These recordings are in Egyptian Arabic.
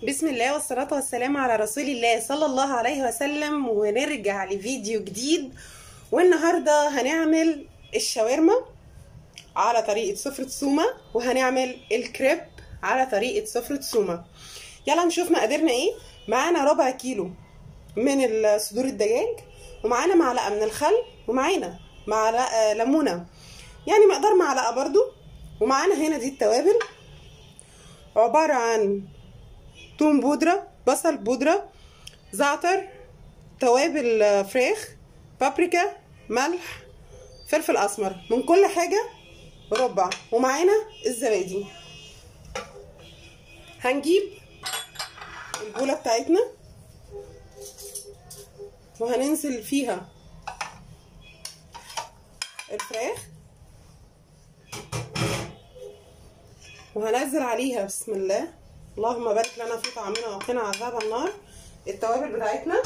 بسم الله والصلاة والسلام على رسول الله صلى الله عليه وسلم ونرجع لفيديو جديد والنهاردة هنعمل الشاورما على طريقة سفرة سومة وهنعمل الكريب على طريقة سفرة سومة يلا نشوف مقاديرنا ايه معانا ربع كيلو من صدور الدجاج ومعانا معلقة من الخل ومعانا معلقة ليمونة يعني مقدار معلقة برضو ومعانا هنا دي التوابل عبارة عن توم بودرة بصل بودرة زعتر توابل فراخ بابريكا ملح فلفل اسمر من كل حاجة ربع ومعانا الزبادي هنجيب البولة بتاعتنا وهننزل فيها الفراخ وهنزل عليها بسم الله اللهم بارك لنا في طعامنا وقنا عذاب النار التوابل بتاعتنا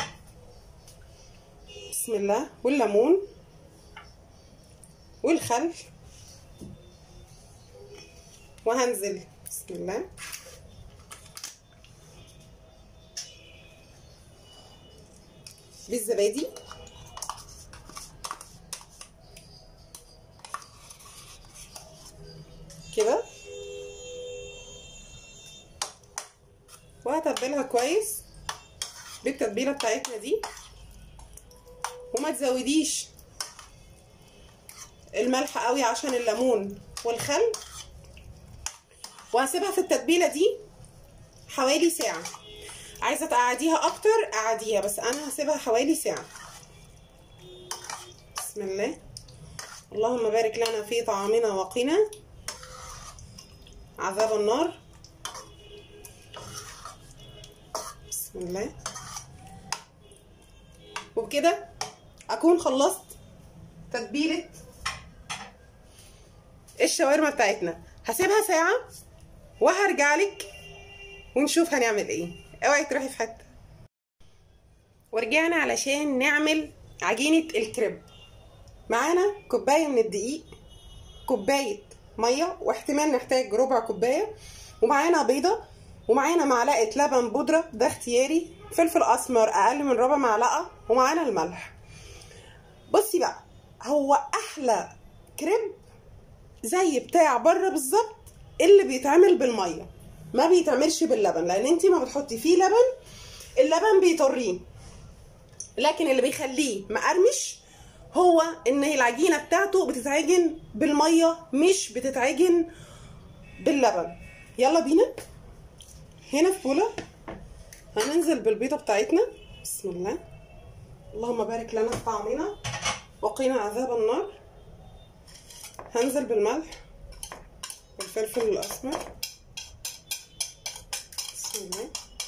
بسم الله والليمون والخل وهنزل بسم الله بالزبادي كده وهتبلها كويس بالتتبيله بتاعتنا دي وما تزوديش الملح قوي عشان الليمون والخل وهسيبها في التتبيله دي حوالي ساعه عايزه تقعديها اكتر قعديها بس انا هسيبها حوالي ساعه بسم الله اللهم بارك لنا في طعامنا وقنا عذاب النار بسم الله وبكده اكون خلصت تتبيله الشاورما بتاعتنا هسيبها ساعه وهرجع لك ونشوف هنعمل ايه اوعي تروحي في حته ورجعنا علشان نعمل عجينه الكريب معانا كوبايه من الدقيق كوبايه ميه واحتمال نحتاج ربع كوبايه ومعانا بيضه ومعانا معلقه لبن بودره ده اختياري فلفل اسمر اقل من ربع معلقه ومعانا الملح بصي بقى هو احلى كريب زي بتاع بره بالظبط اللي بيتعمل بالميه ما بيتعملش باللبن لان انت ما بتحطي فيه لبن اللبن بيطريه لكن اللي بيخليه مقرمش هو ان العجينه بتاعته بتتعجن بالميه مش بتتعجن باللبن يلا بينا هنا في بوله هننزل بالبيضه بتاعتنا بسم الله اللهم بارك لنا في طعامنا وقينا عذاب النار هنزل بالملح والفلفل الاسمر بسم الله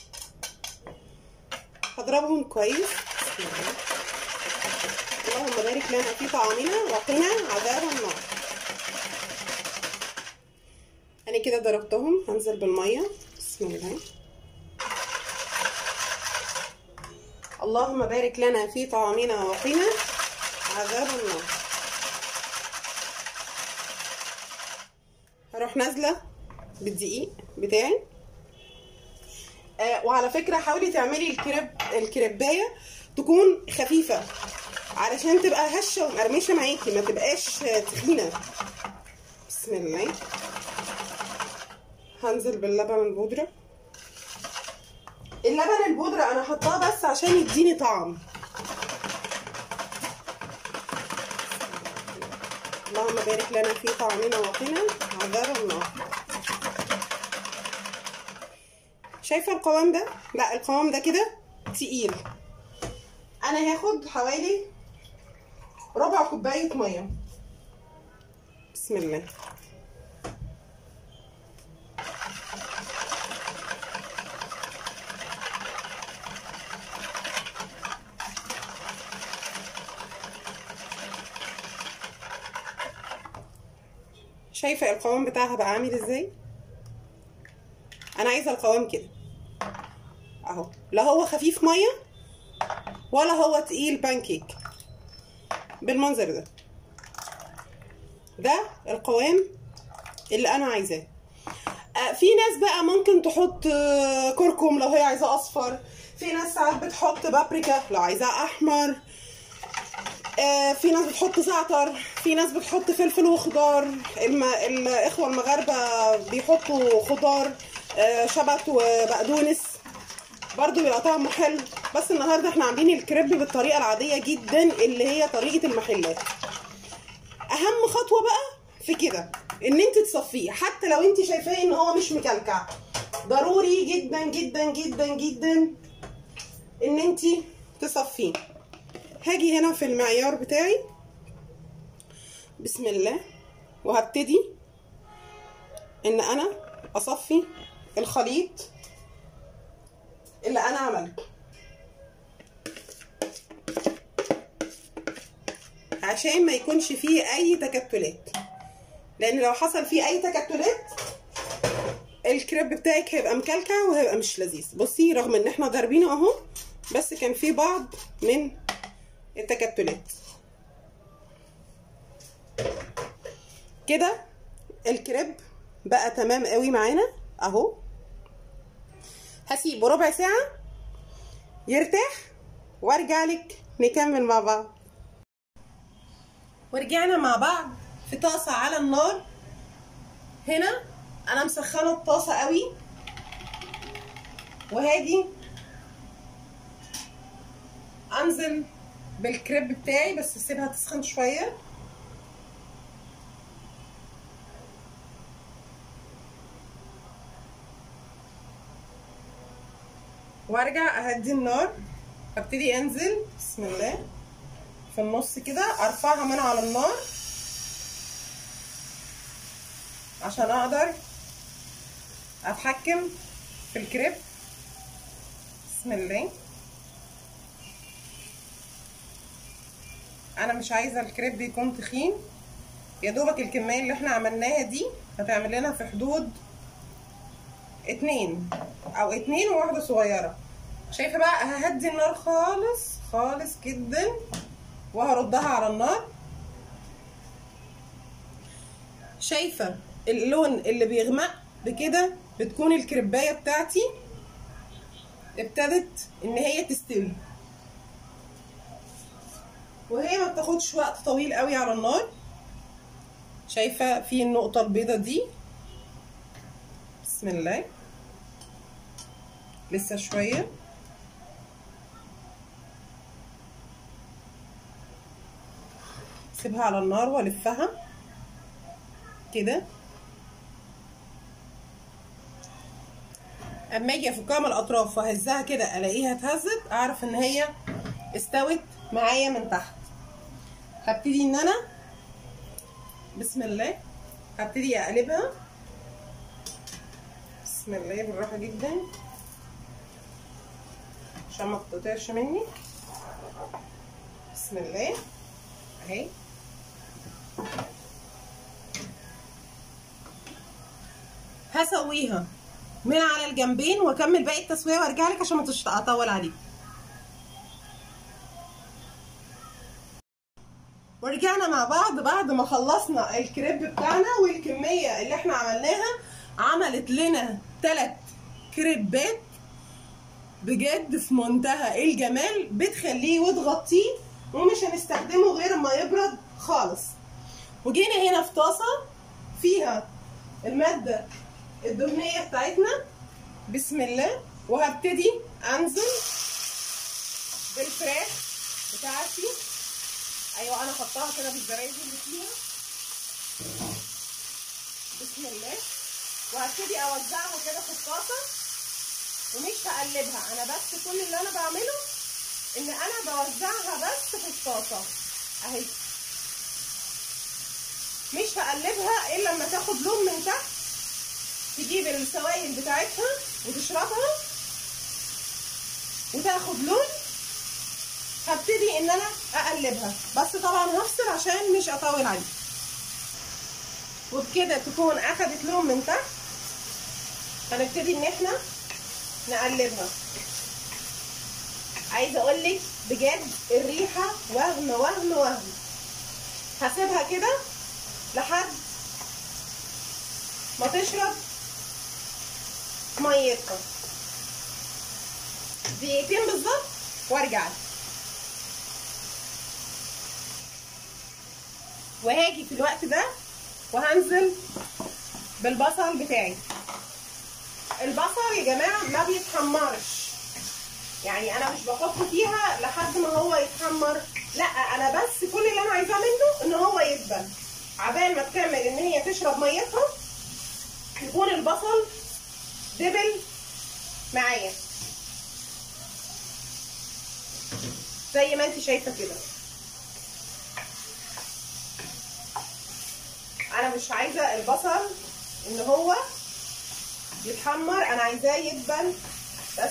هضربهم كويس بسم الله اللهم بارك لنا في طعامنا وقنا عذاب النار انا كده ضربتهم هنزل بالميه بسم الله اللهم بارك لنا في طعامنا وقنا عذاب النار هروح نازله بالدقيق بتاعي آه وعلى فكره حاولي تعملي الكريب الكريبايه تكون خفيفه علشان تبقى هشه ومقرمشه معاكي ما تبقاش تخينه بسم الله هنزل باللبن البودره اللبن البودره انا حطاه بس عشان يديني طعم اللهم بارك لنا في طعامنا وقنا عذاب النار شايفه القوام ده لا القوام ده كده تقيل انا هاخد حوالي ربع كوبايه ميه بسم الله شايفه القوام بتاعها بقى عامل ازاي انا عايزه القوام كده اهو لا هو خفيف ميه ولا هو تقيل بانكيك بالمنظر ده ده القوام اللي انا عايزاه آه، في ناس بقى ممكن تحط آه، كركم لو هي عايزاه اصفر في ناس ساعات بتحط بابريكا لو عايزاه احمر آه، في ناس بتحط زعتر في ناس بتحط فلفل وخضار الم... الاخوه المغاربه بيحطوا خضار آه، شبت وبقدونس برضو بيبقى طعمه حلو بس النهارده احنا عاملين الكريب بالطريقه العاديه جدا اللي هي طريقه المحلات اهم خطوه بقى في كده ان انت تصفيه حتى لو انت شايفاه ان هو مش مكلكع ضروري جدا جدا جدا جدا ان انت تصفيه هاجي هنا في المعيار بتاعي بسم الله وهبتدي ان انا اصفي الخليط اللي انا عملته عشان ما يكونش فيه اي تكتلات لان لو حصل فيه اي تكتلات الكريب بتاعك هيبقى مكلكع وهيبقى مش لذيذ بصي رغم ان احنا ضاربينه اهو بس كان فيه بعض من التكتلات كده الكريب بقى تمام قوي معانا اهو هسيبه ربع ساعه يرتاح وارجع لك نكمل مع بعض ورجعنا مع بعض في طاسه على النار هنا انا مسخنه الطاسه قوي وهاجي انزل بالكريب بتاعي بس اسيبها تسخن شويه وارجع اهدي النار ابتدي انزل بسم الله في النص كده ارفعها من على النار عشان اقدر اتحكم في الكريب بسم الله انا مش عايزه الكريب يكون تخين يا دوبك الكميه اللي احنا عملناها دي هتعمل لنا في حدود اتنين او اتنين وواحده صغيره شايفه بقى ههدي النار خالص خالص جدا وهردها على النار شايفه اللون اللي بيغمق بكده بتكون الكريبايه بتاعتي ابتدت ان هي تستوي وهي ما بتاخدش وقت طويل قوي على النار شايفه في النقطه البيضه دي بسم الله لسه شويه سيبها على النار والفها كده اما اجي افكها من الاطراف واهزها كده الاقيها اتهزت اعرف ان هي استوت معايا من تحت هبتدي ان انا بسم الله هبتدي اقلبها بسم الله بالراحه جدا عشان ما تقطعش مني بسم الله اهي هسويها من على الجنبين واكمل باقي التسويه وارجع لك عشان ما اطول عليك ورجعنا مع بعض بعد ما خلصنا الكريب بتاعنا والكميه اللي احنا عملناها عملت لنا ثلاث كريبات بجد في منتهى الجمال بتخليه وتغطيه ومش هنستخدمه غير ما يبرد خالص وجينا هنا في طاسه فيها الماده الدهنيه بتاعتنا بسم الله وهبتدي انزل بالفراخ بتاعتي ايوه انا حطاها كده بالزراير اللي فيها بسم الله وهبتدي اوزعها كده في الطاسه ومش هقلبها انا بس كل اللي انا بعمله ان انا بوزعها بس في الطاسه اهي مش هقلبها الا لما تاخد لون من تحت تجيب السوائل بتاعتها وتشربها وتاخد لون هبتدي ان انا اقلبها بس طبعا هفصل عشان مش اطول عليه وبكده تكون اخدت لون من تحت هنبتدي ان احنا نقلبها عايزه اقول لك بجد الريحه وهم وهم وهم هسيبها كده لحد ما تشرب ميتها دقيقتين بالظبط وارجع وهاجي في الوقت ده وهنزل بالبصل بتاعي البصل يا جماعه ما بيتحمرش يعني انا مش بحط فيها لحد ما هو يتحمر لا انا بس كل اللي انا عايزاه منه ان هو يدبل عبال ما تكمل ان هي تشرب ميتها يكون البصل دبل معايا زي ما انت شايفه كده انا مش عايزه البصل ان هو يتحمر انا عايزاه يدبل بس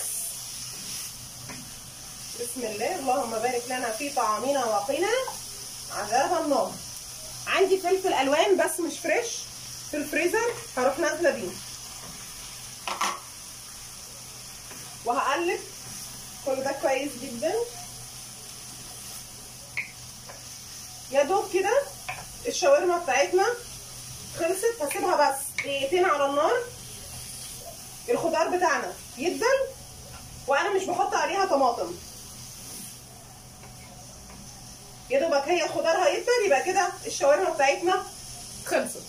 بسم الله اللهم بارك لنا في طعامنا وقنا عذاب النار عندي فلفل الوان بس مش فريش في الفريزر هروح نازله بيه وهقلب كل ده كويس جدا يا دوب كده الشاورما بتاعتنا خلصت هسيبها بس دقيقتين على النار الخضار بتاعنا يدبل وانا مش بحط عليها طماطم يا دوبك هي خضارها يدبل يبقى كده الشاورما بتاعتنا خلصت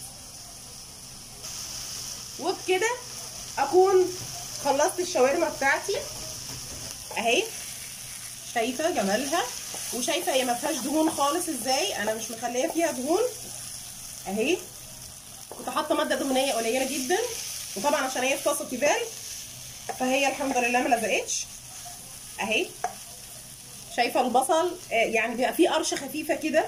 وبكده اكون خلصت الشاورما بتاعتي اهي شايفه جمالها وشايفه هي ما فيهاش دهون خالص ازاي انا مش مخليه فيها دهون اهي كنت حاطه ماده دهنيه قليله جدا وطبعا عشان هي في طاسه تيفال فهي الحمد لله ما لزقتش اهي شايفه البصل يعني بيبقى فيه قرشه خفيفه كده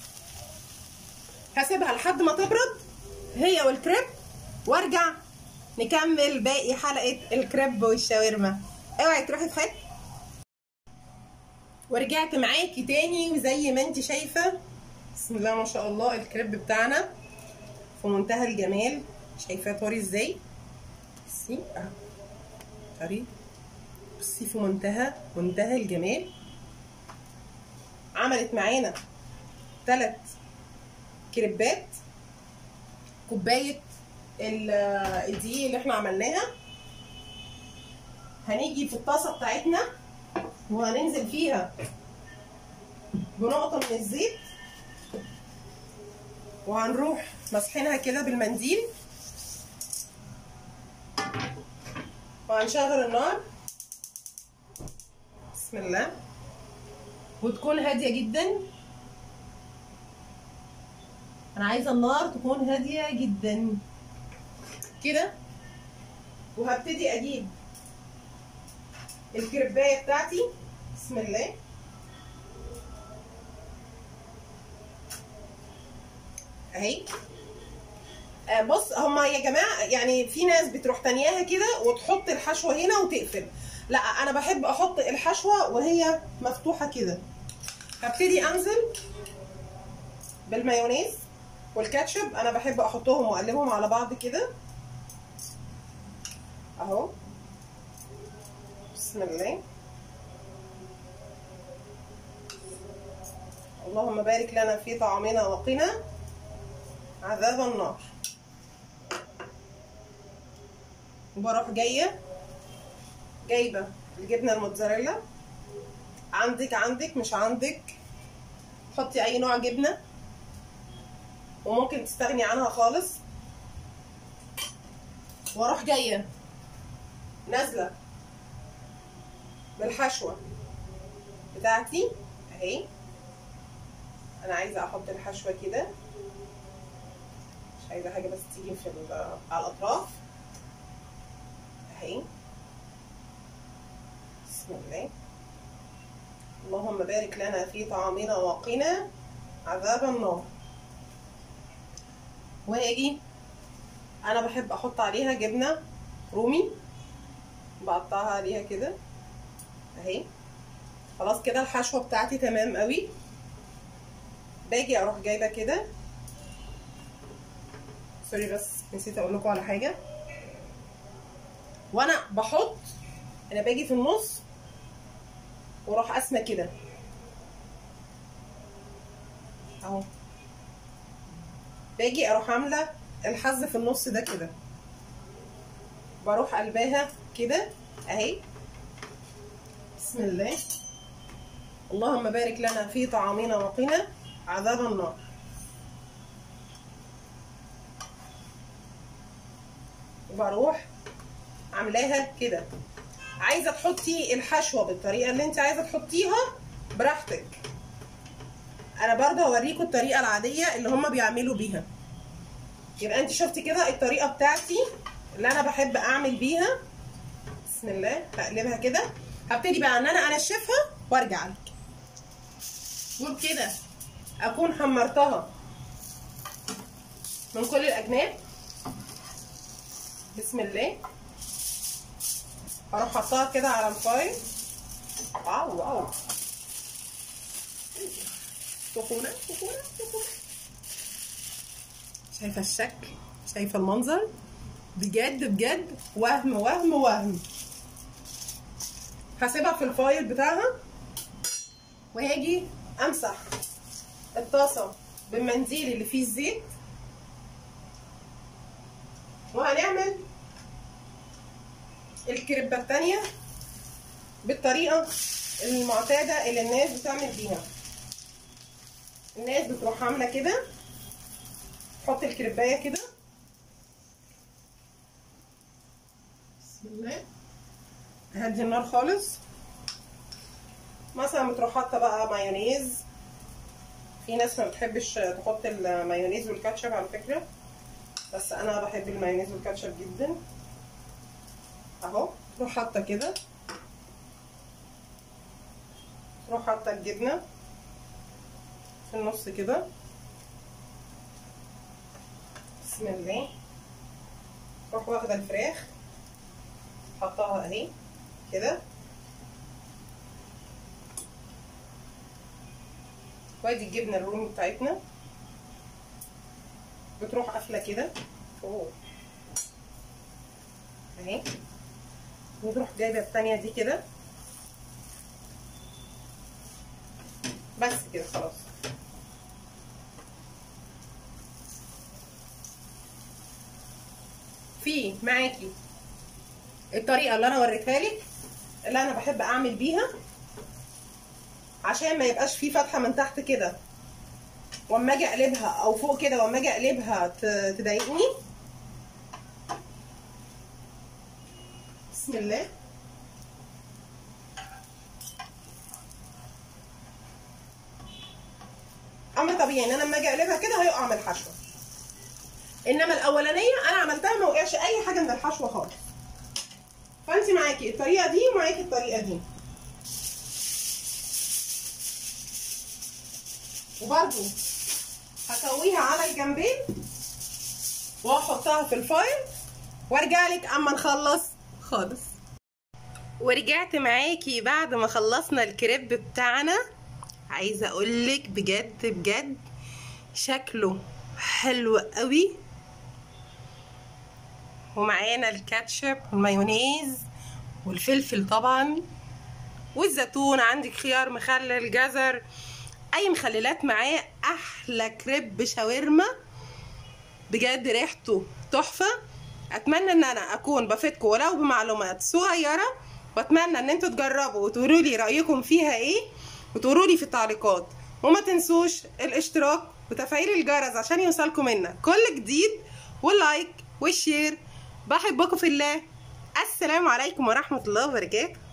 هسيبها لحد ما تبرد هي والكريب وارجع نكمل باقي حلقه الكريب والشاورما اوعي تروحي في حته ورجعت معاكي تاني وزي ما انت شايفه بسم الله ما شاء الله الكريب بتاعنا في منتهى الجمال شايفاه طري ازاي بصي اهو طري بصي في منتهى منتهى الجمال عملت معانا ثلاث كريبات كوبايه الدقيق اللي احنا عملناها هنيجي في الطاسه بتاعتنا وهننزل فيها بنقطه من الزيت وهنروح مسحينها كده بالمنديل وهنشغل النار بسم الله وتكون هاديه جدا انا عايزه النار تكون هاديه جدا كده وهبتدي اجيب الكريبايه بتاعتي بسم الله اهي آه بص هما يا جماعه يعني في ناس بتروح تانياها كده وتحط الحشوه هنا وتقفل لا انا بحب احط الحشوه وهي مفتوحه كده هبتدي انزل بالمايونيز والكاتشب انا بحب احطهم واقلبهم على بعض كده اهو بسم الله اللهم بارك لنا في طعامنا وقنا عذاب النار وبروح جايه جايبه الجبنه الموتزاريلا عندك عندك مش عندك حطي اي نوع جبنه وممكن تستغني عنها خالص واروح جايه نازله بالحشوه بتاعتي اهي انا عايزه احط الحشوه كده مش عايزه حاجه بس تيجي في على الاطراف اهي بسم الله اللهم بارك لنا في طعامنا وقنا عذاب النار وهاجي انا بحب احط عليها جبنه رومي بقطعها عليها كده اهي خلاص كده الحشوه بتاعتي تمام قوي باجي اروح جايبه كده سوري بس نسيت اقول لكم على حاجه وانا بحط انا باجي في النص واروح قاسمه كده اهو باجي اروح عامله الحز في النص ده كده بروح قلباها كده اهي بسم الله اللهم بارك لنا في طعامنا وقنا عذاب النار وبروح عاملاها كده عايزه تحطي الحشوه بالطريقه اللي انت عايزه تحطيها براحتك انا برضه هوريكم الطريقه العاديه اللي هما بيعملوا بيها يبقى انت شفتي كده الطريقه بتاعتي اللي انا بحب اعمل بيها بسم الله بقلبها كده هبتدي بقى ان انا انشفها وارجع لك وبكده اكون حمرتها من كل الاجناب بسم الله هروح حطها كده على الفايل واو واو سخونه سخونه سخونه شايفه الشكل شايفه المنظر بجد بجد وهم وهم وهم هسيبها في الفايل بتاعها وهاجي امسح الطاسه بالمنديل اللي فيه الزيت وهنعمل الكريبه التانية بالطريقه المعتاده اللي الناس بتعمل بيها الناس بتروح عامله كده تحط الكريبايه كده بسم الله هدي النار خالص مثلا بتروح حاطه بقى مايونيز في ناس ما بتحبش تحط المايونيز والكاتشب على فكره بس انا بحب المايونيز والكاتشب جدا اهو تروح حاطه كده تروح حاطه الجبنه في النص كده بسم الله تروح واخده الفراخ حطها اهي كده وادي الجبنه الرومي بتاعتنا بتروح قافله كده اوه اهي وتروح جايبه التانية دي كده بس كده خلاص في معاكي الطريقه اللي انا وريتها لك اللي انا بحب اعمل بيها عشان ما يبقاش فيه فتحه من تحت كده واما اجي اقلبها او فوق كده واما اجي اقلبها تضايقني بسم الله امر طبيعي ان انا لما اجي اقلبها كده هيقع من الحشوه انما الاولانيه انا عملتها ما وقعش اي حاجه من الحشوه خالص فانت معاكي الطريقه دي ومعاكي الطريقه دي وبرده هسويها على الجنبين واحطها في الفايل وارجع لك اما نخلص خالص ورجعت معاكي بعد ما خلصنا الكريب بتاعنا عايزه اقولك بجد بجد شكله حلو قوي ومعانا الكاتشب والمايونيز والفلفل طبعا والزيتون عندك خيار مخلل جزر اي مخللات معاه احلى كريب شاورما بجد ريحته تحفه اتمنى ان انا اكون بفيدكم ولو بمعلومات صغيره واتمنى ان انتوا تجربوا وتقولوا لي رايكم فيها ايه وتقولوا لي في التعليقات وما تنسوش الاشتراك وتفعيل الجرس عشان يوصلكم منا كل جديد واللايك والشير بحبكم في الله السلام عليكم ورحمه الله وبركاته